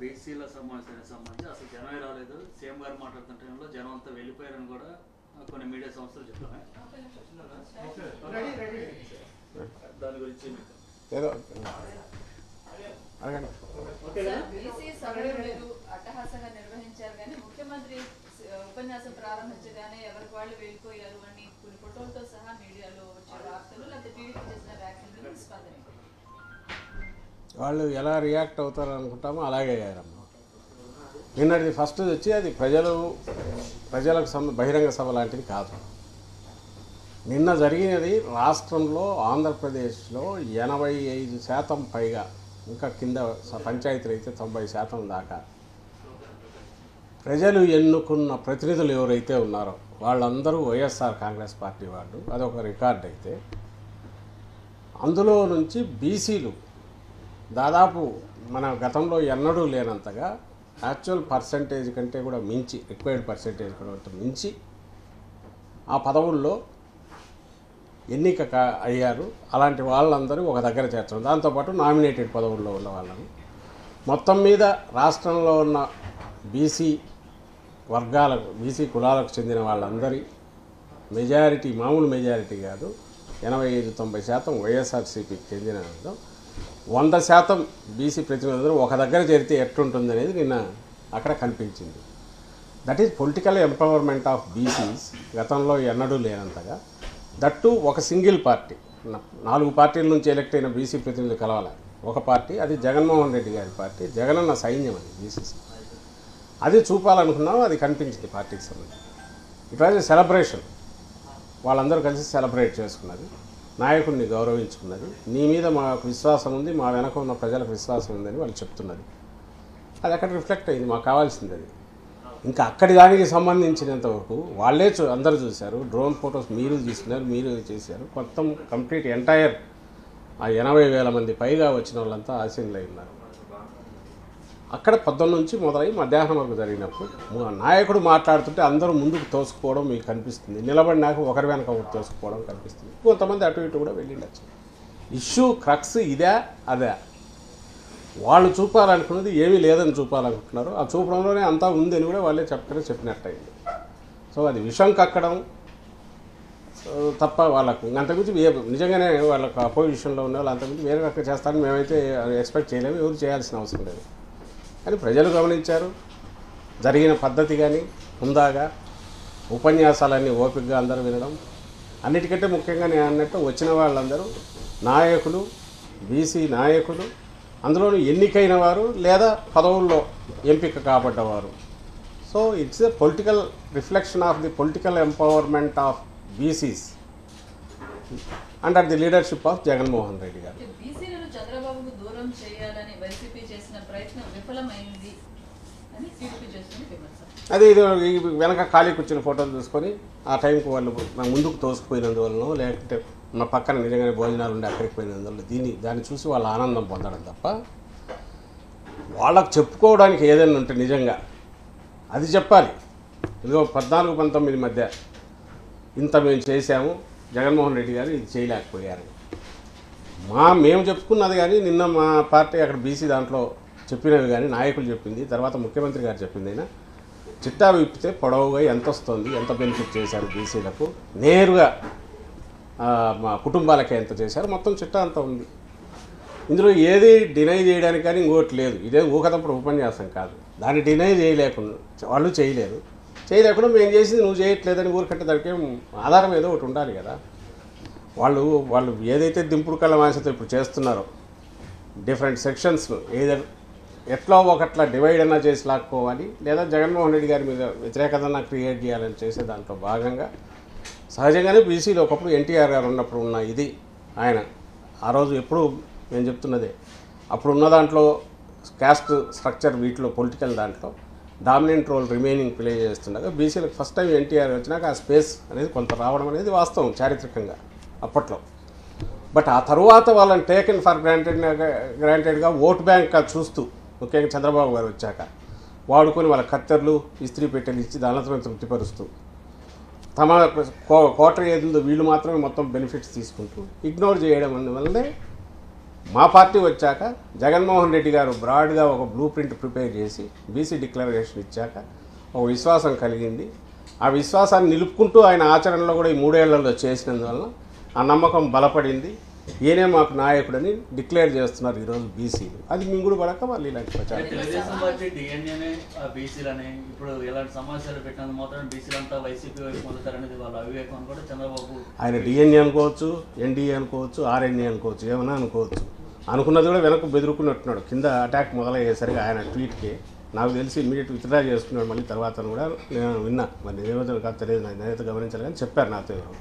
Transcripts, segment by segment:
బీసీల సమావేశానికి సంబంధించి అసలు జనమే రాలేదు సీఎం గారు మాట్లాడుతున్న టైంలో జనం అంతా వెళ్ళిపోయారని కూడా కొన్ని మీడియా సంస్థలు చెప్తున్నాయి దాని గురించి మీకు ఏదో అడగండి సార్, బీసీ సభలు మీరు అట్టహాసంగా నిర్వహించారు కానీ ముఖ్యమంత్రి స- ఉపన్యాసం ప్రారంభించగానే ఎవరికి వాళ్ళు వెళ్ళిపోయారు అని కొన్ని ఫోటోలతో సహా మీడియాలో వచ్చే వార్తలు లేకపోతే టీడీపీ చేసిన వ్యాఖ్యలు మీద స్పందన ఏంటి? వాళ్ళు ఎలా రియాక్ట్ అవుతారు అనుకుంటామో అలాగే అయ్యారమ్మ నిన్నటిది ఫస్ట్ వచ్చి అది ప్రజలు ప్రజలకు సమ బహిరంగ సభ లాంటిది కాదు నిన్న జరిగినది రాష్ట్రంలో ఆంధ్రప్రదేశ్లో ఎనభై ఐదు శాతం పైగా ఇంకా కింద స- పంచాయతీలు అయితే తొంభై శాతం దాకా ప్రజలు ఎన్నుకున్న ప్రతినిధులు ఎవరైతే ఉన్నారో వాళ్ళందరూ వైఎస్ఆర్ కాంగ్రెస్ పార్టీ వాళ్ళు అదొక రికార్డ్ అయితే అందులో నుంచి బీసీలు దాదాపు మన గతంలో ఎన్నడూ లేనంతగా యాక్చువల్ పర్సంటేజ్ కంటే కూడా మించి రిక్వైర్డ్ పర్సంటేజ్ కూడా మించి ఆ పదవుల్లో ఎన్నిక కా- అయ్యారు అలాంటి వాళ్ళందరూ ఒక దగ్గర చేర్చడం దాంతోపాటు నామినేటెడ్ పదవుల్లో ఉన్న వాళ్ళని మొత్తం మీద రాష్ట్రంలో ఉన్న బీసీ వర్గాలకు బీసీ కులాలకు చెందిన వాళ్ళందరి మెజారిటీ మామూలు మెజారిటీ కాదు ఎనభై ఐదు తొంభై శాతం వైఎస్ఆర్సీపీకి చెందిన వాళ్ళు. వంద శాతం బీసీ ప్రతినిధులు ఒక దగ్గర చేరితే ఎట్టుంటుంది అనేది నిన్న అక్కడ కనిపించింది that is political empowerment of BCs గతంలో ఎన్నడూ లేనంతగా దట్టు ఒక సింగిల్ పార్టీ నా- నాలుగు పార్టీల నుంచి ఎలక్ట్ అయిన బీసీ ప్రతినిధులు కలవాలి ఒక పార్టీ అది జగన్మోహన్ రెడ్డి గారి పార్టీ జగనన్న సైన్యం అది బీసీసీ అది చూపాలనుకున్నాం అది కనిపించింది పార్టీకి సంబంధించి ఇట్ వాజ్ ఎ సెలబ్రేషన్ వాళ్ళందరూ కలిసి సెలబ్రేట్ చేసుకున్నది నాయకుడిని గౌరవించుకున్నది నీ మీద మాకు విశ్వాసం ఉంది మా వెనక ఉన్న ప్రజలకు విశ్వాసం ఉందని వాళ్ళు చెప్తున్నది అది అక్కడ రిఫ్లెక్ట్ అయింది మాకు కావాల్సింది అది ఇంకా అక్కడి దానికి సంబంధించినంత వరకు వాళ్ళే చూ అందరూ చూశారు డ్రోన్ ఫొటోస్ మీరు తీసుకున్నారు మీరు చేశారు మొత్తం కంప్లీట్ ఎంటైర్ ఆ ఎనభై వేల మంది పైగా వచ్చిన వాళ్ళంతా ఆశీనులై ఉన్నారు అక్కడ పొద్దున్న నుంచి మొదలై మధ్యాహ్నం వరకు జరిగినప్పుడు మా నాయకుడు మాట్లాడుతుంటే అందరూ ముందుకు తోసుకుపోవడం మీకు కనిపిస్తుంది నిలబడినాక ఒకరి వెనక ఒకరు తోసుకుపోవడం కనిపిస్తుంది కొంతమంది అటు ఇటు కూడా వెళ్ళిండొచ్చు ఇష్యూ క్రక్స్ ఇదే అదే వాళ్ళు చూపాలనుకున్నది ఏమీ లేదని చూపాలనుకుంటున్నారు ఆ చూపడంలోనే అంతా ఉందని కూడా వాళ్ళే చెప్పకనే చెప్పినట్టయింది సో అది విషం కక్కడం ఆ, తప్ప వాళ్ళకు అంతకుమించి వే- నిజంగానే వాళ్ళకు అపోజిషన్లో ఉన్న వాళ్ళు అంతకుమించి వేరే రకంగా చేస్తారని మేమైతే ఎక్స్పెక్ట్ చేయలేము ఎవరు చేయాల్సిన అవసరం లేదు కానీ ప్రజలు గమనించారు జరిగిన పద్ధతి కానీ హుందాగా ఉపన్యాసాలన్నీ ఓపికగా అందరూ వినడం అన్నిటికంటే ముఖ్యంగా నేను అన్నట్టు వచ్చిన వాళ్ళందరూ నాయకులు బీసీ నాయకులు అందులోని ఎన్నికైన వారు లేదా పదవుల్లో ఎంపిక కాబడ్డవారు so it's a political reflection of the political empowerment of BCs under the leadership of Jaganmohan Reddy garu అంటే బీసీలను చంద్రబాబుకు దూరం చేయాలని వైసీపీ చేసిన ప్రయత్నం విఫలమైంది అని టీడీపీ చేస్తున్న విమర్శ అదే ఇది ఈ వెనక ఖాళీ కూర్చున్న ఫోటోలు చూసుకొని ఆ టైంకి వాళ్ళు నా ముందుకు తోసుకుపోయినందువలన లేకపోతే మా పక్కన నిజంగానే భోజనాలు ఉండి అక్కడికి పోయినందువల్ల దీన్ని దాన్ని చూసి వాళ్ళ ఆనందం పొందడం తప్ప వాళ్ళకు చెప్పుకోవడానికి ఏదైనా ఉంటే నిజంగా అది చెప్పాలి ఇదిగో పద్నాలుగు పంతొమ్మిది మధ్య ఇంత మేము చేశాము జగన్మోహన్ రెడ్డి గారు ఇది చేయలేకపోయారు మా మేము చెప్పుకున్నది కానీ నిన్న మా పార్టీ అక్కడ బీసీ దాంట్లో చెప్పినవి కానీ నాయకులు చెప్పింది తర్వాత ముఖ్యమంత్రి గారు చెప్పింది అయినా చిట్టా విప్పితే పొడవుగా ఎంత వస్తుంది ఎంత బెనిఫిట్ చేశారు బీసీలకు నేరుగా ఆ, మా కుటుంబాలకే ఎంత చేశారు మొత్తం చిట్టా అంతా ఉంది ఇందులో ఏది డినై చేయడానికి కానీ ఇంకోటి లేదు ఇదే ఊకతప్పుడు ఉపన్యాసం కాదు దాన్ని డినై చేయలేకుండా వాళ్ళు చేయలేరు చేయలేకుండా మేము చేసింది నువ్వు చేయట్లేదని ఊరికంటే దానికి ఏం ఆధారం ఏదో ఒకటి ఉండాలి కదా వాళ్ళు వాళ్ళు ఏదైతే దింపుడు కళ్ళ మాసతో ఇప్పుడు చేస్తున్నారో డిఫరెంట్ సెక్షన్స్ ఏదర్ ఎట్లా ఒకట్లా డివైడ్ అన్నా చేసి లాక్కోవాలి లేదా జగన్మోహన్ రెడ్డి గారి మీద వ్యతిరేకతన్నా క్రియేట్ చేయాలని చేసే దాంట్లో భాగంగా సహజంగానే బీసీలో ఒకప్పుడు ఎన్టీఆర్ గారు ఉన్నప్పుడు ఉన్న ఇది ఆయన ఆ రోజు ఎప్పుడు నేను చెప్తున్నదే అప్పుడు ఉన్న దాంట్లో క్యాస్ట్ స్ట్రక్చర్ వీటిలో పొలిటికల్ దాంట్లో డామినెంట్ రోల్ రిమైనింగ్ ప్లే చేస్తుండగా బీసీలకు ఫస్ట్ టైం ఎన్టీఆర్ వచ్చినాక ఆ స్పేస్ అనేది కొంత రావడం అనేది వాస్తవం చారిత్రకంగా అప్పట్లో బట్ ఆ తరువాత వాళ్ళని టేకెన్ ఫర్ గ్రాంటెడ్ గ్రాంటెడ్గా ఓట్ బ్యాంక్గా చూస్తూ ముఖ్యంగా చంద్రబాబు గారు వచ్చాక వాడుకొని వాళ్ళ కత్తెర్లు ఇస్త్రీ పెట్టెలు ఇచ్చి దానితో తృప్తిపరుస్తూ తమ కో కోట ఏది ఉందో వీళ్ళు మాత్రమే మొత్తం బెనిఫిట్స్ తీసుకుంటూ ఇగ్నోర్ చేయడం వల్లనే మా పార్టీ వచ్చాక జగన్మోహన్ రెడ్డి గారు బ్రాడ్గా ఒక బ్లూ ప్రింట్ ప్రిపేర్ చేసి బీసీ డిక్లరేషన్ ఇచ్చాక ఒక విశ్వాసం కలిగింది ఆ విశ్వాసాన్ని నిలుపుకుంటూ ఆయన ఆచరణలో కూడా ఈ మూడేళ్లలో చేసినందువల్ల ఆ నమ్మకం బలపడింది ఈయనే మాకు నాయకుడని డిక్లేర్ చేస్తున్నారు ఈరోజు బీసీలు అది మింగుడు పడక వాళ్ళు ఇలాంటి ప్రచారం తెలుగుదేశం పార్టీ డిఎన్ఏనే బీసీలని ఇప్పుడు ఇలాంటి సమావేశాలు పెట్టినందుకు మాత్రం బీసీలు అంతా వైసీపీ వైపు మొదలతారనేది వాళ్ళ అవివేకం అని కూడా చంద్రబాబు ఆయన డిఎన్ఏ అనుకోవచ్చు ఎన్డీఏ అనుకోవచ్చు ఆర్ఎన్ఏ అనుకోవచ్చు ఏమైనా అనుకోవచ్చు అనుకున్నది కూడా వెనక్కి బెదురుకున్నట్టున్నాడు కింద అటాక్ మొదలయ్యేసరికి ఆయన ట్వీట్కి నాకు తెలిసి ఇమీడియట్ విత్డ్రా చేసుకున్నాడు మళ్ళీ తర్వాత కూడా నేను విన్నా మరి నిజమో కాదు తెలియదు నాకు నేనైతే గమనించాలి కానీ చెప్పారు నాతో ఎవరు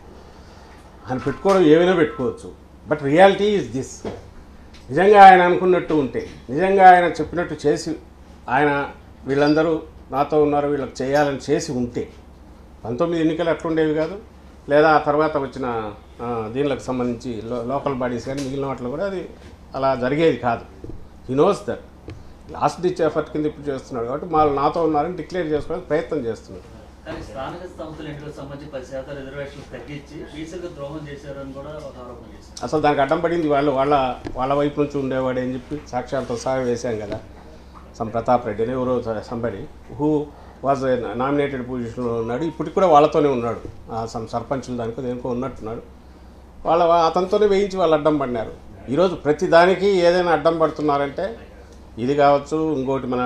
ఆయన పెట్టుకోవడం ఏమైనా పెట్టుకోవచ్చు బట్ రియాలిటీ ఈజ్ దిస్ నిజంగా ఆయన అనుకున్నట్టు ఉంటే నిజంగా ఆయన చెప్పినట్టు చేసి ఆయన వీళ్ళందరూ నాతో ఉన్నారు వీళ్ళకి చేయాలని చేసి ఉంటే పంతొమ్మిది ఎన్నికలు అట్లుండేవి కాదు లేదా ఆ తర్వాత వచ్చిన ఆ, దీనిలకు సంబంధించి లో లోకల్ బాడీస్ కానీ మిగిలిన వాటిలో కూడా అది అలా జరిగేది కాదు he knows that last ditch effort కింద ఇప్పుడు చేస్తున్నాడు కాబట్టి వాళ్ళు నాతో ఉన్నారని డిక్లేర్ చేసుకోవడానికి ప్రయత్నం చేస్తున్నారు కానీ స్థానిక సంస్థల ఎన్నికలకు సంబంధించి పది శాతం రిజర్వేషన్లు తగ్గించి బీసీలకు ద్రోహం చేశారని కూడా ఒక ఆరోపణ చేశారు అసలు దానికి అడ్డం పడింది వాళ్ళు వాళ్ళ వాళ్ళ వైపు నుంచి ఉండేవాడు అని చెప్పి సాక్ష్యాలతో సహా వేశాం కదా సమ్ ప్రతాప్ రెడ్డి అని ఎవరో సంబడి హూ వాజ్ నామినేటెడ్ పొజిషన్లో ఉన్నాడు ఇప్పటికి కూడా వాళ్ళతోనే ఉన్నాడు సమ్ సర్పంచులు దానికో దేనికో ఉన్నట్టున్నాడు వాళ్ళ అతనితోనే వేయించి వాళ్ళు అడ్డం పడినారు ఈరోజు ప్రతి దానికి ఏదైనా అడ్డం పడుతున్నారంటే ఇది కావచ్చు ఇంకోటి మన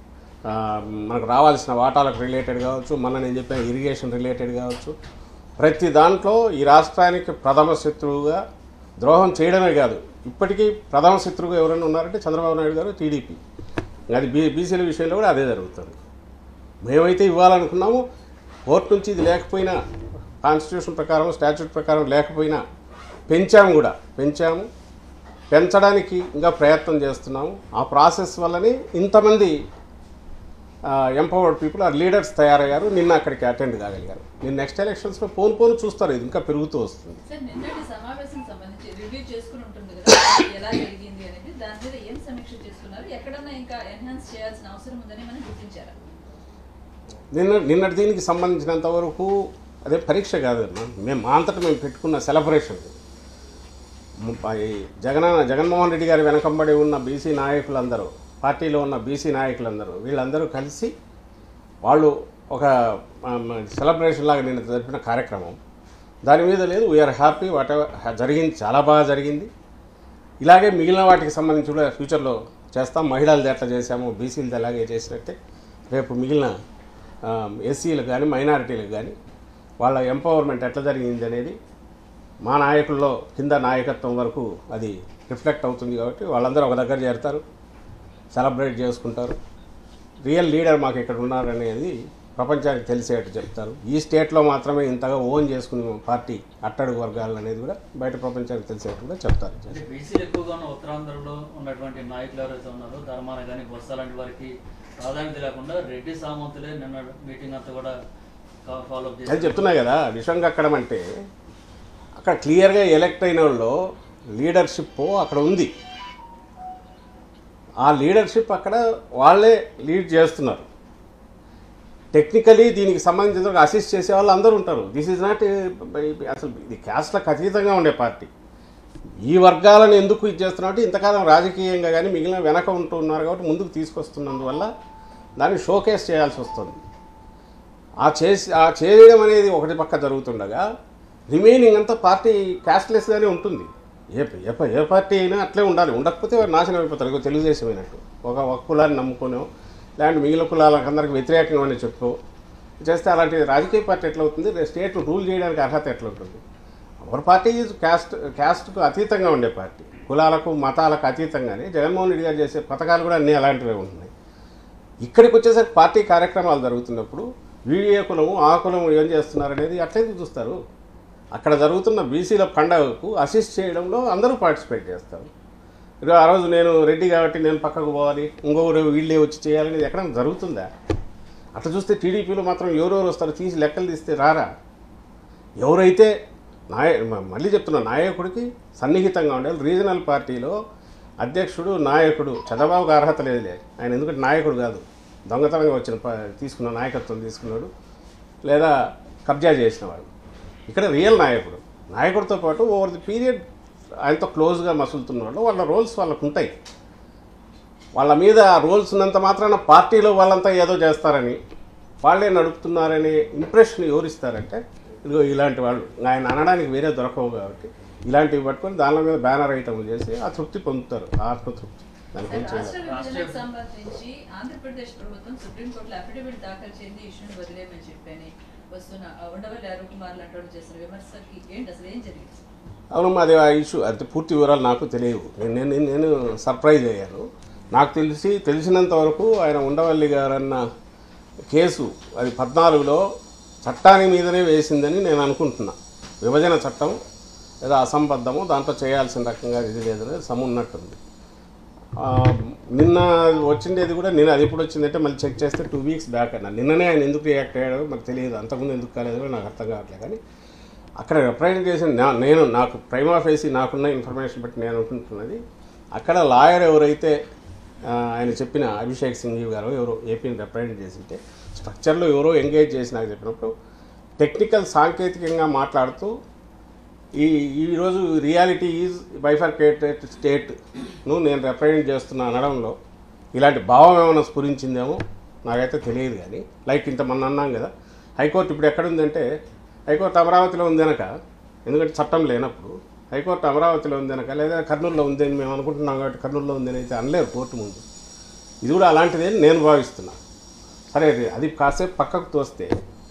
ఆ, మనకు రావాల్సిన వాటాలకు రిలేటెడ్ కావచ్చు మన నేను చెప్పిన ఇరిగేషన్ రిలేటెడ్ కావచ్చు ప్రతి దాంట్లో ఈ రాష్ట్రానికి ప్రథమ శత్రువుగా ద్రోహం చేయడమే కాదు ఇప్పటికీ ప్రథమ శత్రువుగా ఎవరైనా ఉన్నారంటే చంద్రబాబు నాయుడు గారు టీడీపీ అది బీ బీసీల విషయంలో కూడా అదే జరుగుతుంది మేమైతే ఇవ్వాలనుకున్నాము కోర్టు నుంచి ఇది లేకపోయినా కాన్స్టిట్యూషన్ ప్రకారం స్టాచ్యూట్ ప్రకారం లేకపోయినా పెంచాము కూడా పెంచాము పెంచడానికి ఇంకా ప్రయత్నం చేస్తున్నాము ఆ ప్రాసెస్ వల్లనే ఇంతమంది ఎంపవర్డ్ పీపుల్ ఆ లీడర్స్ తయారయ్యారు నిన్న అక్కడికి అటెండ్ కాగలిగారు నేను నెక్స్ట్ ఎలక్షన్స్లో పోను పోను చూస్తారు ఇది ఇంకా పెరుగుతూ వస్తుంది సార్ నిన్నటి సమావేశం సంబంధించి రివ్యూ చేసుకుని ఉంటుంది కదా అది ఎలా జరిగింది అనేది దాని మీద ఏం సమీక్ష చేసుకున్నారు ఎక్కడన్నా ఇంకా ఎన్హాన్స్ చేయాల్సిన అవసరం ఉందని మనం గుర్తించారా నిన్న నిన్నటి దీనికి సంబంధించినంత వరకు అదే పరీక్ష కాదు అమ్మా. మేము మా అంతటా మేము పెట్టుకున్న సెలబ్రేషన్ జగన్ జగన్మోహన్ రెడ్డి గారి వెనకంబడి ఉన్న బీసీ నాయకులందరూ పార్టీలో ఉన్న బీసీ నాయకులందరూ వీళ్ళందరూ కలిసి వాళ్ళు ఒక సెలబ్రేషన్ లాగా నిన్న జరిపిన కార్యక్రమం దాని మీద లేదు వీఆర్ హ్యాపీ వాట్ ఎవర్ జరిగింది చాలా బాగా జరిగింది ఇలాగే మిగిలిన వాటికి సంబంధించి కూడా ఫ్యూచర్లో చేస్తాం మహిళలది ఎట్లా చేసాము బీసీలది అలాగే చేసినట్టే రేపు మిగిలిన ఎస్సీలకు కానీ మైనారిటీలకు కానీ వాళ్ళ ఎంపవర్మెంట్ ఎట్లా జరిగింది అనేది మా నాయకుల్లో కింద నాయకత్వం వరకు అది రిఫ్లెక్ట్ అవుతుంది కాబట్టి వాళ్ళందరూ ఒక దగ్గర చేరుతారు సెలబ్రేట్ చేసుకుంటారు రియల్ లీడర్ మాకు ఇక్కడ ఉన్నారనేది ప్రపంచానికి తెలిసేట్టు చెప్తారు ఈ స్టేట్లో మాత్రమే ఇంతగా ఓన్ చేసుకునే పార్టీ అట్టడుగు వర్గాలు అనేది కూడా బయట ప్రపంచానికి తెలిసేట్టు కూడా చెప్తారు అంటే బీసీలు ఎక్కువగా ఉన్న ఉత్తరాంధ్రలో ఉన్నటువంటి నాయకులు ఎవరైతే ఉన్నారో ధర్మాన కానీ బొత్స లాంటి వారికి ప్రాధాన్యత లేకుండా రెడ్డి సామంతులే నిన్న మీటింగ్ అంతా కూడా ఫాలో అప్ అది చేశారు చెప్తున్నా కదా విషం కక్కడం అంటే అక్కడ క్లియర్గా ఎలక్ట్ అయిన వాళ్ళు లీడర్షిప్ అక్కడ ఉంది ఆ లీడర్షిప్ అక్కడ వాళ్ళే లీడ్ చేస్తున్నారు టెక్నికలీ దీనికి సంబంధించిన అసిస్ట్ చేసే వాళ్ళు అందరూ ఉంటారు దిస్ ఈజ్ నాట్ అసలు ఇది క్యాస్ట్లకు అతీతంగా ఉండే పార్టీ ఈ వర్గాలను ఎందుకు ఇది చేస్తున్నట్టు ఇంతకాలం రాజకీయంగా కానీ మిగిలిన వెనక ఉంటూ ఉన్నారు కాబట్టి ముందుకు తీసుకొస్తున్నందువల్ల దాన్ని షోకేస్ చేయాల్సి వస్తుంది ఆ చేసి ఆ చేయడం అనేది ఒకటి పక్క జరుగుతుండగా రిమైనింగ్ అంతా పార్టీ క్యాస్ట్లెస్గానే ఉంటుంది ఏ ఏ ప- ఏ పార్టీ అయినా అట్లే ఉండాలి ఉండకపోతే వారు నాశనం అయిపోతారు ఇగో తెలుగుదేశం అయినట్టు ఒక ఒక కులాన్ని నమ్ముకొనో లేదంటే మిగిలిన కులాలకు అందరికి వ్యతిరేకంగా అని చెప్పు చేస్తే అలాంటి రాజకీయ పార్టీ ఎట్లా అవుతుంది స్టేట్ రూల్ చేయడానికి అర్హత ఎట్లా ఉంటుంది అవర్ పార్టీ ఈజ్ క్యాస్ట్ క్యాస్ట్కు అతీతంగా ఉండే పార్టీ కులాలకు మతాలకు అతీతంగానే జగన్మోహన్ రెడ్డి గారు చేసే పథకాలు కూడా అన్నీ అలాంటివే ఉంటున్నాయి ఇక్కడికి వచ్చేసరికి పార్టీ కార్యక్రమాలు జరుగుతున్నప్పుడు వీడియో కులము ఆ కులము ఏం చేస్తున్నారు అనేది అట్లయితే చూస్తారు అక్కడ జరుగుతున్న బీసీల పండగకు అసిస్ట్ చేయడంలో అందరూ పార్టిసిపేట్ చేస్తారు ఇక ఆ రోజు నేను రెడ్డి కాబట్టి నేను పక్కకు పోవాలి ఇంకొకరు వీళ్ళే వచ్చి చేయాలనేది ఎక్కడైనా జరుగుతుందా అట్లా చూస్తే టీడీపీలో మాత్రం ఎవరెవరు వస్తారు తీసి లెక్కలు తీస్తే రారా ఎవరైతే నాయ మ- మళ్ళీ చెప్తున్నా నాయకుడికి సన్నిహితంగా ఉండాలి రీజనల్ పార్టీలో అధ్యక్షుడు నాయకుడు చంద్రబాబుకి అర్హత లేదులే ఆయన ఎందుకంటే నాయకుడు కాదు దొంగతనంగా వచ్చిన ప- తీసుకున్న నాయకత్వం తీసుకున్నాడు లేదా కబ్జా చేసినవాడు ఇక్కడ రియల్ నాయకుడు నాయకుడితో పాటు ఓవర్ ది పీరియడ్ ఆయనతో క్లోజ్గా మసులుతున్న వాళ్ళు వాళ్ళ రోల్స్ వాళ్ళకు ఉంటాయి వాళ్ళ మీద ఆ రోల్స్ ఉన్నంత మాత్రాన పార్టీలో వాళ్ళంతా ఏదో చేస్తారని వాళ్ళే నడుపుతున్నారనే ఇంప్రెషన్ ఎవరిస్తారంటే ఇదిగో ఇలాంటి వాళ్ళు ఆయన అనడానికి వేరే దొరకవు కాబట్టి ఇలాంటివి పట్టుకొని దానిలో మీద బ్యానర్ ఐటమ్ చేసి ఆ తృప్తి పొందుతారు ఆ ఆత్మతృప్తి దానికి ఏం రాష్ట్ర చేయలేదు విభజనకు సంబంధించి ఆంధ్రప్రదేశ్ ప్రభుత్వం సుప్రీంకోర్టులో అఫిడవిట్ దాఖలు చేసి ఇష్యూని వదిలేయమని చెప్పని వస్తున్న ఆ, ఉండవల్లి అరుణ్ కుమార్ లాంటి వాళ్ళు చేసిన విమర్శకి ఏంటి అసలు ఏం జరిగింది అవును మాది ఆ ఇష్యూ అంటే పూర్తి వివరాలు నాకు తెలియవు నేను నేను నేను సర్ప్రైజ్ అయ్యాను నాకు తెలిసి తెలిసినంత వరకు ఆయన ఉండవల్లి గారన్న కేసు అది పద్నాలుగులో చట్టాని మీదనే వేసిందని నేను అనుకుంటున్నా విభజన చట్టం ఏదో అసంబద్ధము దాంట్లో చేయాల్సిన రకంగా ఇది లేదని సమున్నట్టుంది ఆ, నిన్న వచ్చిండేది కూడా నేను అది ఎప్పుడు వచ్చిందంటే మళ్ళీ చెక్ చేస్తే టూ వీక్స్ బ్యాక్ అన్న నిన్ననే ఆయన ఎందుకు రియాక్ట్ అయ్యాడో నాకు తెలియదు అంతకుముందు ఎందుకు కాలేదు కూడా నాకు అర్థం కావట్లేదు కానీ అక్కడ రిప్రజెంట్ చేసిన నా- నేను నాకు ప్రైమా ఫేసి నాకున్న ఇన్ఫర్మేషన్ బట్టి నేను అనుకుంటున్నది అక్కడ లాయర్ ఎవరైతే ఆ, ఆయన చెప్పిన అభిషేక్ సింఘీ గారు ఎవరో ఏపీని రిప్రజెంట్ చేసింటే స్ట్రక్చర్లో ఎవరో ఎంగేజ్ చేసి నాకు చెప్పినప్పుడు టెక్నికల్ సాంకేతికంగా మాట్లాడుతూ ఈ ఈరోజు రియాలిటీ ఈజ్ బైఫర్కేటెడ్ స్టేట్ను నేను రిప్రజెంట్ చేస్తున్న అనడంలో ఇలాంటి భావం ఏమైనా స్ఫురించిందేమో నాకైతే తెలియదు కానీ లైక్ ఇంత మన అన్నాం కదా హైకోర్టు ఇప్పుడు ఎక్కడుందంటే హైకోర్టు అమరావతిలో ఉంది వెనక ఎందుకంటే చట్టం లేనప్పుడు హైకోర్టు అమరావతిలో ఉంది వెనక లేదా కర్నూలులో ఉంది అని మేము అనుకుంటున్నాం కాబట్టి కర్నూలులో ఉంది అని అయితే అనలేరు కోర్టు ముందు ఇది కూడా అలాంటిదే అని నేను భావిస్తున్నా సరే అది కాసేపు పక్కకు తోస్తే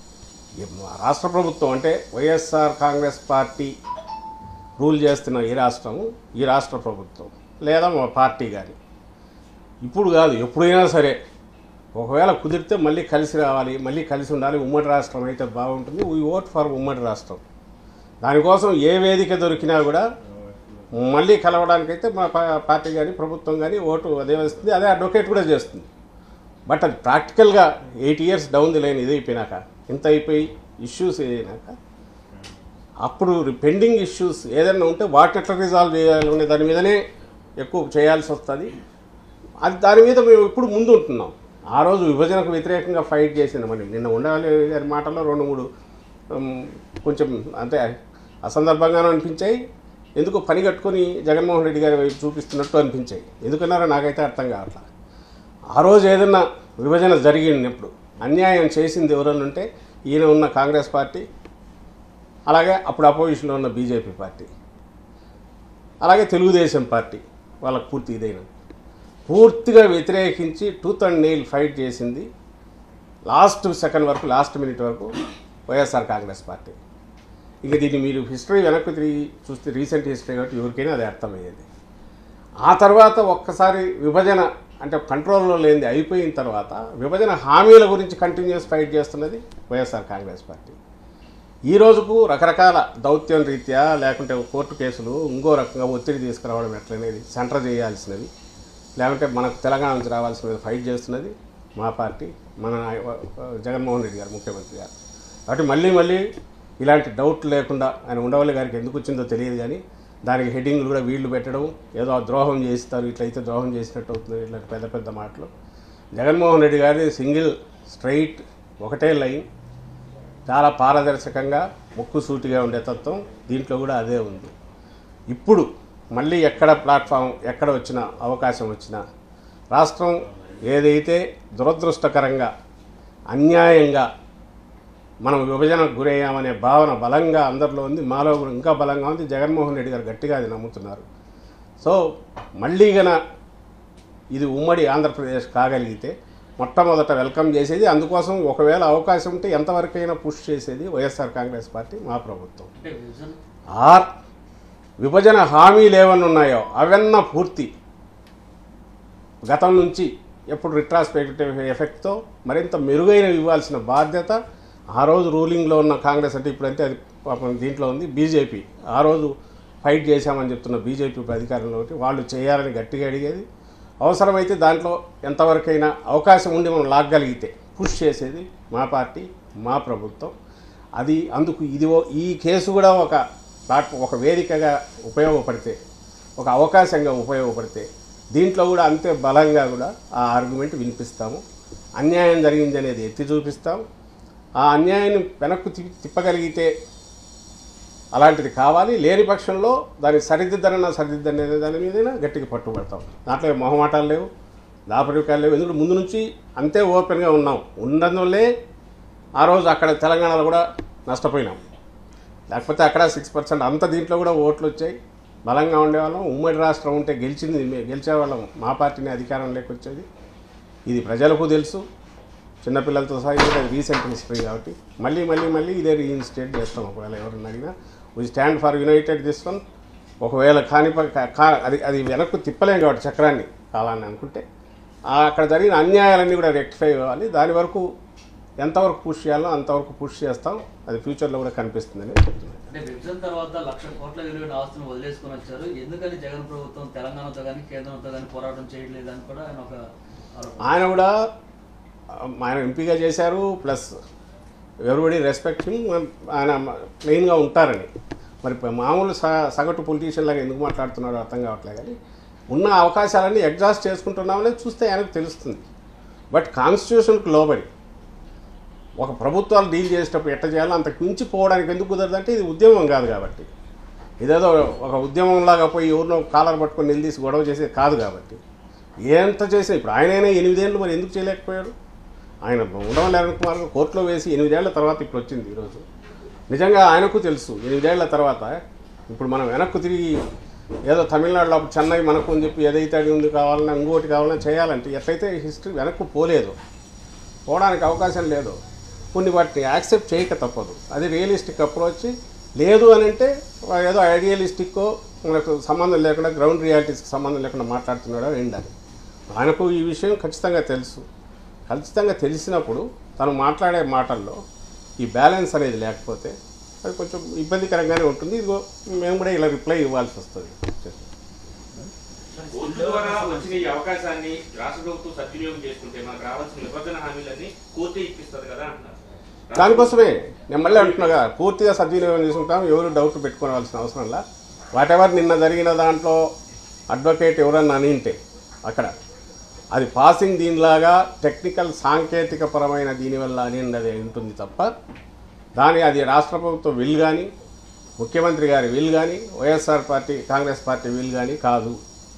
ఈ రాష్ట్ర ప్రభుత్వం అంటే వైఎస్ఆర్ కాంగ్రెస్ పార్టీ రూల్ చేస్తున్న ఈ రాష్ట్రము ఈ రాష్ట్ర ప్రభుత్వం లేదా మా పార్టీ కానీ ఇప్పుడు కాదు ఎప్పుడైనా సరే ఒకవేళ కుదిరితే మళ్ళీ కలిసి రావాలి మళ్ళీ కలిసి ఉండాలి ఉమ్మడి రాష్ట్రం అయితే బాగుంటుంది వీ ఓట్ ఫర్ ఉమ్మడి రాష్ట్రం దానికోసం ఏ వేదిక దొరికినా కూడా మళ్ళీ కలవడానికైతే మా పా- పార్టీ కానీ ప్రభుత్వం కానీ ఓటు అదే వస్తుంది అదే అడ్వకేట్ కూడా చేస్తుంది బట్ అది ప్రాక్టికల్గా eight years down the line ఇది అయిపోయినాక ఇంత అయిపోయి ఇష్యూస్ అయినాక అప్పుడు పెండింగ్ ఇష్యూస్ ఏదైనా ఉంటే వాటిని ఎట్లా రిజాల్వ్ చేయాలి అనే దాని మీదనే ఎక్కువ చేయాల్సి వస్తుంది అది దాని మీద మేము ఇప్పుడు ముందు ఉంటున్నాం ఆ రోజు విభజనకు వ్యతిరేకంగా ఫైట్ చేసినామని నిన్న ఉండాలి గారి మాటల్లో రెండు మూడు ఉమ్, కొంచెం అంటే అసందర్భంగానూ అనిపించాయి ఎందుకో పని కట్టుకొని జగన్మోహన్ రెడ్డి గారి వైపు చూపిస్తున్నట్టు అనిపించాయి ఎందుకన్నారో నాకైతే అర్థం కావట్లేదు ఆ రోజు ఏదన్నా విభజన జరిగినప్పుడు అన్యాయం చేసింది ఎవరన్నా ఉంటే ఈయన ఉన్న కాంగ్రెస్ పార్టీ అలాగే అప్పుడు అపోజిషన్లో ఉన్న బీజేపీ పార్టీ అలాగే తెలుగుదేశం పార్టీ వాళ్ళకు పూర్తి ఇదైన పూర్తిగా వ్యతిరేకించి టూత్ అండ్ నెయిల్ ఫైట్ చేసింది లాస్ట్ సెకండ్ వరకు లాస్ట్ మినిట్ వరకు వైఎస్ఆర్ కాంగ్రెస్ పార్టీ ఇక దీన్ని మీరు హిస్టరీ వెనక్కి తిరిగి చూస్తే రీసెంట్ హిస్టరీ కాబట్టి ఎవరికైనా అది అర్థమయ్యేది ఆ తర్వాత ఒక్కసారి విభజన అంటే కంట్రోల్లో లేనిది అయిపోయిన తర్వాత విభజన హామీల గురించి కంటిన్యూస్ ఫైట్ చేస్తున్నది వైఎస్ఆర్ కాంగ్రెస్ పార్టీ ఈ రోజుకు రకరకాల దౌత్యం రీత్యా లేకుంటే కోర్టు కేసులు ఇంకో రకంగా ఒత్తిడి తీసుకురావడం ఎట్లనేది సెంటర్ చేయాల్సినవి లేకుంటే మనకు తెలంగాణ నుంచి రావాల్సినది ఫైట్ చేస్తున్నది మా పార్టీ మన నాయ- జగన్మోహన్ రెడ్డి గారు ముఖ్యమంత్రి గారు కాబట్టి మళ్ళీ మళ్ళీ ఇలాంటి డౌట్ లేకుండా ఆయన ఉండవల్లి గారికి ఎందుకు వచ్చిందో తెలియదు కానీ దానికి హెడ్డింగ్లు కూడా వీళ్ళు పెట్టడం ఏదో ద్రోహం చేస్తారు ఇట్లయితే ద్రోహం చేసినట్టు అవుతుంది ఇట్లాంటి పెద్ద పెద్ద మాటలు జగన్మోహన్ రెడ్డి గారి సింగిల్ స్ట్రైట్ ఒకటే లైన్ చాలా పారదర్శకంగా ముక్కుసూటిగా ఉండే తత్వం దీంట్లో కూడా అదే ఉంది ఇప్పుడు మళ్ళీ ఎక్కడ ప్లాట్ఫామ్ ఎక్కడ వచ్చిన అవకాశం వచ్చినా రాష్ట్రం ఏదైతే దురదృష్టకరంగా అన్యాయంగా మనం విభజనకు గురయ్యామనే భావన బలంగా అందరిలో ఉంది మాలో కూడా ఇంకా బలంగా ఉంది జగన్మోహన్ రెడ్డి గారు గట్టిగా అది నమ్ముతున్నారు సో మళ్ళీ గన ఇది ఉమ్మడి ఆంధ్రప్రదేశ్ కాగలిగితే మొట్టమొదట వెల్కమ్ చేసేది అందుకోసం ఒకవేళ అవకాశం ఉంటే ఎంతవరకైనా పుష్ చేసేది వైఎస్ఆర్ కాంగ్రెస్ పార్టీ మా ప్రభుత్వం అంటే విభజన ఆర్ విభజన హామీలు ఏమన్నా ఉన్నాయో అవన్న పూర్తి గతం నుంచి ఎప్పుడు రిట్రాస్పెక్టివ్ ఎఫెక్ట్తో మరింత మెరుగైన ఇవ్వాల్సిన బాధ్యత ఆ రోజు రూలింగ్లో ఉన్న కాంగ్రెస్ అంటే ఇప్పుడంటే అది పాపం దీంట్లో ఉంది బీజేపీ ఆ రోజు ఫైట్ చేశామని చెప్తున్న బీజేపీ అధికారంలో ఉంటే వాళ్ళు చేయాలని గట్టిగా అడిగేది అవసరమైతే దాంట్లో ఎంతవరకైనా అవకాశం ఉండి మనం లాగగలిగితే పుష్ చేసేది మా పార్టీ మా ప్రభుత్వం అది అందుకు ఇది ఓ- ఈ కేసు కూడా ఒక ప్లాట్ ఒక వేదికగా ఉపయోగపడితే ఒక అవకాశంగా ఉపయోగపడితే దీంట్లో కూడా అంతే బలంగా కూడా ఆ ఆర్గ్యుమెంట్ వినిపిస్తాము అన్యాయం జరిగింది అనేది ఎత్తి చూపిస్తాం ఆ అన్యాయాన్ని వెనక్కు తి- తిప్పగలిగితే అలాంటిది కావాలి లేని పక్షంలో దాన్ని సరిదిద్దనన్నా సరిదిద్దనే దాని మీదైనా గట్టిగా పట్టుబడతాం దాంట్లో ఏం మొహమాటాలు లేవు దాపరికాలు లేవు ఎందుకంటే ముందు నుంచి అంతే ఓపెన్గా ఉన్నాం ఉన్నందువల్లే ఆ రోజు అక్కడ తెలంగాణలో కూడా నష్టపోయినాం లేకపోతే అక్కడ సిక్స్ పర్సెంట్ అంత దీంట్లో కూడా ఓట్లు వచ్చాయి బలంగా ఉండేవాళ్ళం ఉమ్మడి రాష్ట్రం ఉంటే గెలిచింది మే- గెలిచేవాళ్ళం మా పార్టీని అధికారం లేకొచ్చేది ఇది ప్రజలకు తెలుసు చిన్నపిల్లలతో సహా ఇది కూడా రీసెంట్ హిస్టరీ కాబట్టి మళ్ళీ మళ్ళీ మళ్ళీ ఇదే రీఇన్స్టేట్ చేస్తాం ఒకవేళ ఎవరిని అడిగినా we stand for united this one ఒకవేళ కాని ప- కా- కా- అది అది వెనక్కు తిప్పలేం కాబట్టి చక్రాన్ని కాలాన్ని అనుకుంటే ఆ అక్కడ జరిగిన అన్యాయాలన్నీ కూడా రెక్టిఫై కావాలి దాని వరకు ఎంతవరకు పుష్ చేయాలో అంతవరకు పుష్ చేస్తాం అది ఫ్యూచర్లో కూడా కనిపిస్తుందని చెప్తున్నాను అంటే విభజన తర్వాత లక్ష కోట్ల విలువైన ఆస్తులను వదిలేసుకొని వచ్చారు ఎందుకని జగన్ ప్రభుత్వం తెలంగాణతో కానీ కేంద్రంతో కానీ పోరాటం చేయట్లేదని కూడా ఆయన ఒక ఆరోపణ ఆయన కూడా ఆ, ఆయన ఎంపీగా చేశారు ప్లస్ ఎవరిబడి రెస్పెక్ట్ ఆయన ప్లెయిన్గా ఉంటారని మరి ప- మామూలు స సగటు పొలిటీషియన్ లాగా ఎందుకు మాట్లాడుతున్నారో అర్థం కావట్లేదు కానీ ఉన్న అవకాశాలన్నీ ఎగ్జాస్ట్ చేసుకుంటున్నామని చూస్తే ఆయనకు తెలుస్తుంది బట్ కాన్స్టిట్యూషన్కి లోబడి ఒక ప్రభుత్వాలు డీల్ చేసేటప్పుడు ఎట్ట చేయాలో అంతకు మించి పోవడానికి ఎందుకు కుదరదంటే ఇది ఉద్యమం కాదు కాబట్టి ఇదేదో ఒక ఉద్యమంలాగా పోయి ఎవరినో కాలర్ పట్టుకొని నిలదీసి గొడవ చేసేది కాదు కాబట్టి ఎంత చేసినా ఇప్పుడు ఆయనైనా ఎనిమిదేళ్ళు మరి ఎందుకు చేయలేకపోయాడు ఆయన ఉండవల్లి అరుణ్ కుమార్ గారు కోర్టులో వేసి ఎనిమిదేళ్ల తర్వాత ఇప్పుడు వచ్చింది ఈరోజు నిజంగా ఆయనకు తెలుసు ఎనిమిదేళ్ల తర్వాత ఇప్పుడు మనం వెనక్కు తిరిగి ఏదో తమిళనాడులో అప్పుడు చెన్నై మనకు అని చెప్పి ఏదైతే అది ఉంది కావాలన్నా ఇంకోటి కావాలన్నా చేయాలంటే ఎట్లయితే హిస్టరీ వెనక్కు పోలేదు పోవడానికి అవకాశం లేదు కొన్ని వాటిని యాక్సెప్ట్ చేయక తప్పదు అది రియలిస్టిక్ అప్రోచ్ లేదు అని అంటే వా- ఏదో ఐడియలిస్టిక్కో మనకు సంబంధం లేకుండా గ్రౌండ్ రియాలిటీస్కి సంబంధం లేకుండా మాట్లాడుతున్నాడో ఎండాలి ఆయనకు ఈ విషయం ఖచ్చితంగా తెలుసు ఖచ్చితంగా తెలిసినప్పుడు తను మాట్లాడే మాటల్లో ఈ బ్యాలెన్స్ అనేది లేకపోతే అది కొంచెం ఇబ్బందికరంగానే ఉంటుంది ఇదిగో మేము కూడా ఇలా రిప్లై ఇవ్వాల్సి వస్తుంది కోర్టు ద్వారా వచ్చిన ఈ అవకాశాన్ని రాష్ట్ర ప్రభుత్వం సద్వినియోగం చేసుకుంటే మనకు రావాల్సిన నిబంధన హామీలన్నీ కోర్టే ఇప్పిస్తుంది కదా అంటున్నారు దానికోసమే నేను మళ్ళీ అంటున్నా కదా పూర్తిగా సద్వినియోగం చేసుకుంటాం ఎవరు డౌట్ పెట్టుకోవాల్సిన అవసరంలా వాట్ ఎవర్ నిన్న జరిగిన దాంట్లో అడ్వకేట్ ఎవరన్నా అనింటే అక్కడ అది పాసింగ్ దీనిలాగా టెక్నికల్ సాంకేతిక పరమైన దీనివల్ల అనింది ఉంటుంది తప్ప దాని అది రాష్ట్ర ప్రభుత్వం విల్ కానీ ముఖ్యమంత్రి గారి విల్ కానీ YSR party Congress party will కానీ కాదు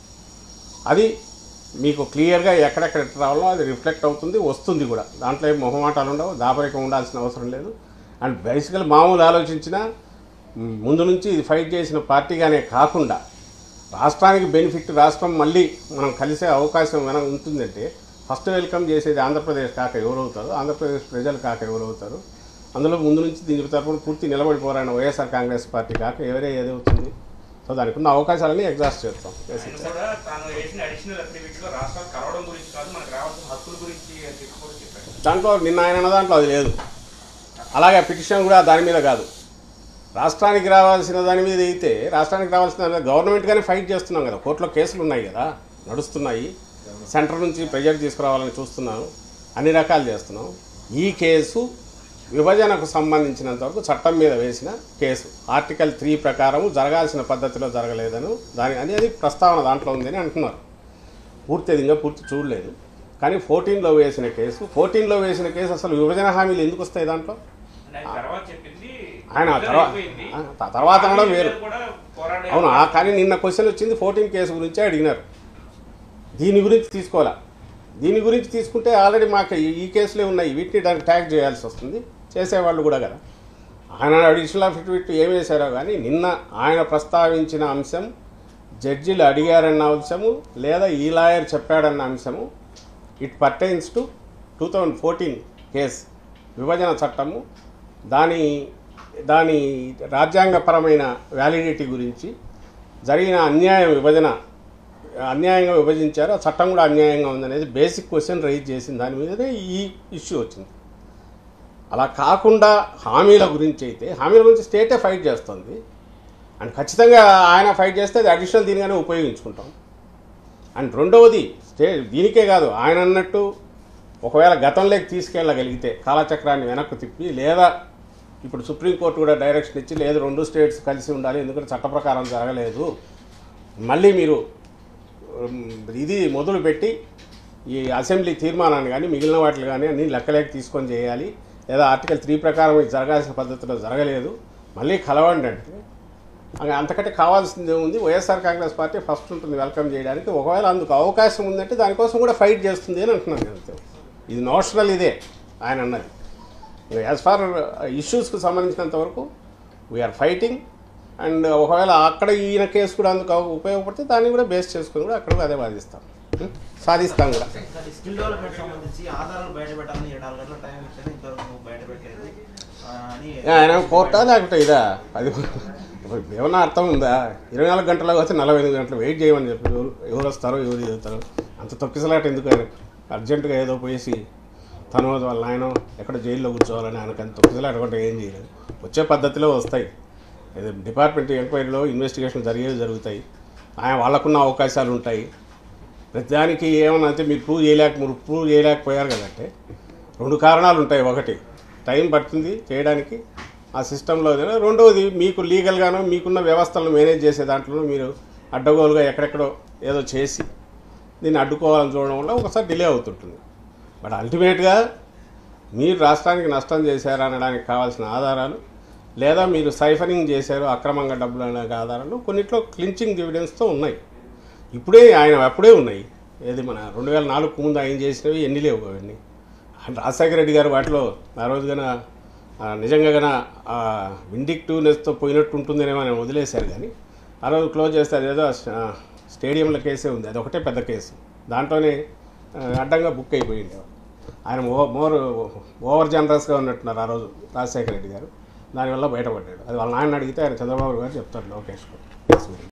అది మీకు క్లియర్గా ఎక్కడెక్కడ రావాలో అది రిఫ్లెక్ట్ అవుతుంది వస్తుంది కూడా దాంట్లో ఏం మొహమాటాలు ఉండవు దాపరికం ఉండాల్సిన అవసరం లేదు అండ్ బేసికల్ మామూలు ఆలోచించిన మ్, ముందు నుంచి ఇది ఫైట్ చేసిన పార్టీగానే కాకుండా రాష్ట్రానికి బెనిఫిట్ రాష్ట్రం మళ్ళీ మనం కలిసే అవకాశం ఏమైనా ఉంటుందంటే ఫస్ట్ వెల్కమ్ చేసేది ఆంధ్రప్రదేశ్ కాక ఎవరవుతారు ఆంధ్రప్రదేశ్ ప్రజలు కాక ఎవరవుతారు అందులో ముందు నుంచి దీని తరపున పూర్తి నిలబడి పోరాడిన వైఎస్ఆర్ కాంగ్రెస్ పార్టీ కాక ఎవరే ఏదవుతుంది సో దానికి ఉన్న అవకాశాలని ఎగ్జాస్ట్ చేస్తాం ఆయన బేసిక్గా కూడా తాను వేసిన అడిషనల్ అఫిడవిట్ లో రాష్ట్రాలు కలవడం గురించి కాదు మనకు రావాల్సిన హక్కుల గురించి అని చెప్పి కూడా చెప్పారు దాంట్లో నిన్న ఆయన అన్న దాంట్లో అది లేదు అలాగే పిటిషన్ కూడా దాని మీద కాదు రాష్ట్రానికి రావాల్సిన దాని మీద అయితే రాష్ట్రానికి రావాల్సిన దాని మీద గవర్నమెంట్గానే ఫైట్ చేస్తున్నాం కదా కోర్టులో కేసులు ఉన్నాయి కదా నడుస్తున్నాయి సెంటర్ నుంచి ప్రెజర్ తీసుకురావాలని చూస్తున్నాం అన్ని రకాలు చేస్తున్నాం ఈ కేసు విభజనకు సంబంధించినంత వరకు చట్టం మీద వేసిన కేసు ఆర్టికల్ త్రీ ప్రకారం జరగాల్సిన పద్ధతిలో జరగలేదని దాని అనేది ప్రస్తావన దాంట్లో ఉందని అంటున్నారు పూర్తి అది ఇంకా పూర్తి చూడలేదు కానీ ఫోర్టీన్లో వేసిన కేసు ఫోర్టీన్లో వేసిన కేసు అసలు విభజన హామీలు ఎందుకు వస్తాయి దాంట్లో అంటే ఆయన తర్వాత చెప్పింది ఆయన ఆ విడుదల తర్వా- అయిపోయింది. ఆ త- తర్వాత అనడం హామీ వేరు. మీద కూడా పోరాడే అవును ఆ కానీ నిన్న క్వశ్చన్ వచ్చింది ఫోర్టీన్ కేసు గురించే అడిగినారు దీని గురించి తీసుకోవాలా దీని గురించి తీసుకుంటే ఆల్రెడీ మాకు ఈ- ఈ కేసులే ఉన్నాయి వీటిని దానికి ట్యాగ్ చేయాల్సి వస్తుంది చేసేవాళ్ళు కూడా కదా ఆయన అడిషనల్ అఫిడవిట్ ఏం వేశారో కానీ నిన్న ఆయన ప్రస్తావించిన అంశం జడ్జిలు అడిగారన్న అంశము లేదా ఈ లాయర్ చెప్పాడన్న అంశము it pertains to two thousand fourteen case విభజన చట్టము దాని దాని రాజ్యాంగపరమైన వ్యాలిడిటీ గురించి జరిగిన అన్యాయం విభజన అన్యాయంగా విభజించారు ఆ చట్టం కూడా అన్యాయంగా ఉందనేది బేసిక్ క్వశ్చన్ రైజ్ చేసిన దాని మీదనే ఈ ఇష్యూ వచ్చింది అలా కాకుండా హామీల గురించి అయితే హామీల గురించి స్టేటే ఫైట్ చేస్తుంది అండ్ ఖచ్చితంగా ఆయన ఫైట్ చేస్తే అది అడిషనల్ దీనిగానే ఉపయోగించుకుంటాం అండ్ రెండవది స్టే దీనికే కాదు ఆయన అన్నట్టు ఒకవేళ గతంలోకి తీసుకెళ్ళగలిగితే కాలచక్రాన్ని వెనక్కు తిప్పి లేదా ఇప్పుడు సుప్రీంకోర్టు కూడా డైరెక్షన్ ఇచ్చి లేదు రెండు స్టేట్స్ కలిసి ఉండాలి ఎందుకంటే చట్ట ప్రకారం జరగలేదు మళ్ళీ మీరు ఉమ్, ఇది మొదలుపెట్టి ఈ అసెంబ్లీ తీర్మానాన్ని కానీ మిగిలిన వాటిని కానీ అన్ని లెక్కలేక తీసుకొని చేయాలి లేదా ఆర్టికల్ త్రీ ప్రకారం ఇది జరగాల్సిన పద్ధతిలో జరగలేదు మళ్ళీ కలవండి అంటే అది అంతకంటే కావాల్సింది ఉంది వైఎస్ఆర్ కాంగ్రెస్ పార్టీ ఫస్ట్ ఉంటుంది వెల్కమ్ చేయడానికి ఒకవేళ అందుకు అవకాశం ఉందంటే దానికోసం కూడా ఫైట్ చేస్తుంది అని అంటున్నాను నేను అంతే. ఇది నోషనల్ ఇదే ఆయన అన్నది యాజ్ ఫార్ ఇష్యూస్కి సంబంధించినంత వరకు వీఆర్ ఫైటింగ్ అండ్ ఒకవేళ అక్కడ ఈయన కేసు కూడా అందుకు ఉపయోగపడితే దాన్ని కూడా బేస్ చేసుకుని కూడా అక్కడ కూడా అదే వాదిస్తాం ఉం? సాధిస్తాం కూడా కానీ స్కిల్ డెవలప్మెంట్ సంబంధించి ఆధారాలు బయట పెట్టాలని ఇరవై నాలుగు గంటల టైం ఇచ్చారు ఇంతవరకు బయట పెట్టలేదు ఆ, అని ఆయన కోర్టా లేకపోతే ఇదా అది ఇప్పుడు ఏమన్నా అర్థం ఉందా ఇరవై నాలుగు గంటలకు వస్తే నలభై ఎనిమిది గంటలు వెయిట్ చేయమని చెప్పి ఎవరు ఎవరు వస్తారో ఎవరు చదువుతారో అంత తొక్కిసలాట ఎందుకు ఆయన అర్జెంటుగా ఏదో పోయేసి తను వాళ్ళ ఆయన ఎక్కడ జైల్లో కూర్చోవాలని ఆయనకు అంత తొక్కిసలాట కూడా ఏం చేయలేదు వచ్చే పద్ధతిలో వస్తాయి ఇది డిపార్ట్మెంట్ ఎంక్వైరీలో ఇన్వెస్టిగేషన్ జరిగేవి జరుగుతాయి ఆయన వాళ్ళకున్న అవకాశాలు ఉంటాయి ప్రతిదానికి ఏమన్నా అంటే మీరు ప్రూవ్ చేయలేక మీరు ప్రూవ్ చేయలేకపోయారు కదంటే రెండు కారణాలు ఉంటాయి ఒకటి టైం పడుతుంది చేయడానికి ఆ సిస్టంలో రెండవది మీకు లీగల్గానో మీకున్న వ్యవస్థలను మేనేజ్ చేసే దాంట్లో మీరు అడ్డగోలుగా ఎక్కడెక్కడో ఏదో చేసి దీన్ని అడ్డుకోవాలని చూడడం వల్ల ఒకసారి డిలే అవుతుంటుంది బట్ అల్టిమేట్గా మీరు రాష్ట్రానికి నష్టం చేశారు అనడానికి కావాల్సిన ఆధారాలు లేదా మీరు సైఫరింగ్ చేశారు అక్రమంగా డబ్బులు అనే ఆధారాలు కొన్నిట్లో క్లించింగ్ ఎవిడెన్స్తో ఉన్నాయి ఇప్పుడే ఆయన అప్పుడే ఉన్నాయి ఏది మన రెండు వేల నాలుగు ముందు ఆయన చేసినవి ఎన్ని లేవు అవన్నీ రాజశేఖర రెడ్డి గారు వాటిలో ఆ రోజు గన ఆ, నిజంగా గన ఆ విండిక్టివ్నెస్తో పోయినట్టు ఉంటుందనేమో ఆయన వదిలేశారు కానీ ఆ రోజు క్లోజ్ చేస్తే అదేదో ఆ, స్టేడియంల కేసే ఉంది అది ఒకటే పెద్ద కేసు దాంట్లోనే ఆ, అడ్డంగా బుక్ అయిపోయింది ఆయన ఓ మోర్ ఓవర్ జనరస్గా ఉన్నట్టున్నారు ఆ రోజు రాజశేఖర రెడ్డి గారు దానివల్ల బయటపడ్డాడు అది వాళ్ళ నాన్న అడిగితే ఆయన చంద్రబాబు గారు చెప్తారు లోకేష్ గారు.